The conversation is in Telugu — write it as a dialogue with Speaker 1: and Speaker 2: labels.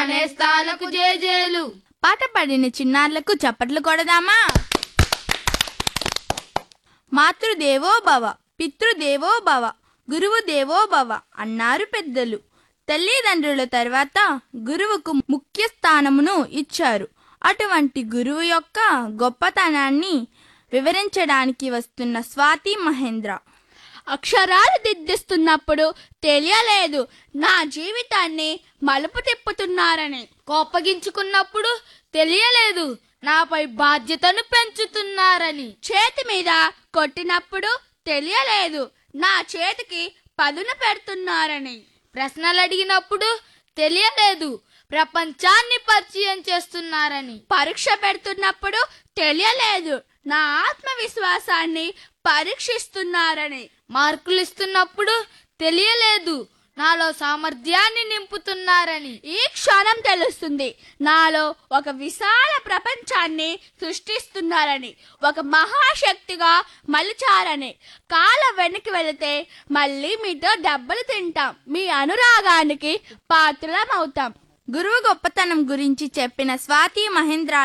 Speaker 1: నేస్తాలకు జేజేలు
Speaker 2: పాట పాడిన చిన్నారులకు చప్పట్లు కొడదామా మాతృదేవో భవ పితృదేవో భవ గురువు దేవో భవ అన్నారు పెద్దలు తల్లిదండ్రుల తర్వాత గురువుకు ముఖ్య స్థానమును ఇచ్చారు అటువంటి గురువు యొక్క గొప్పతనాన్ని వివరించడానికి వస్తున్న స్వాతి మహేంద్ర
Speaker 3: అక్షరాలు దిద్దిస్తున్నప్పుడు తెలియలేదు నా జీవితాన్ని మలుపు తిప్పుతున్నారని
Speaker 1: కోపగించుకున్నప్పుడు తెలియలేదు నాపై బాధ్యతను పెంచుతున్నారని
Speaker 3: చేతి మీద కొట్టినప్పుడు తెలియలేదు నా చేతికి పదును పెడుతున్నారని
Speaker 1: ప్రశ్నలు అడిగినప్పుడు తెలియలేదు ప్రపంచాన్ని పరిచయం చేస్తున్నారని
Speaker 3: పరీక్ష పెడుతున్నప్పుడు తెలియలేదు నా ఆత్మవిశ్వాసాన్ని పరీక్షిస్తున్నారని
Speaker 1: మార్కులు ఇస్తున్నప్పుడు తెలియలేదు నాలో సామర్థ్యాన్ని నింపుతున్నారని
Speaker 3: ఈ క్షణం తెలుస్తుంది నాలో ఒక విశాల ప్రపంచాన్ని సృష్టిస్తున్నారని ఒక మహాశక్తిగా మలిచారని కాల వెనక్కి వెళితే మళ్ళీ మీతో డబ్బులు తింటాం మీ అనురాగానికి పాత్రలమవుతాం
Speaker 2: గురువు గొప్పతనం గురించి చెప్పిన స్వాతి మహేంద్ర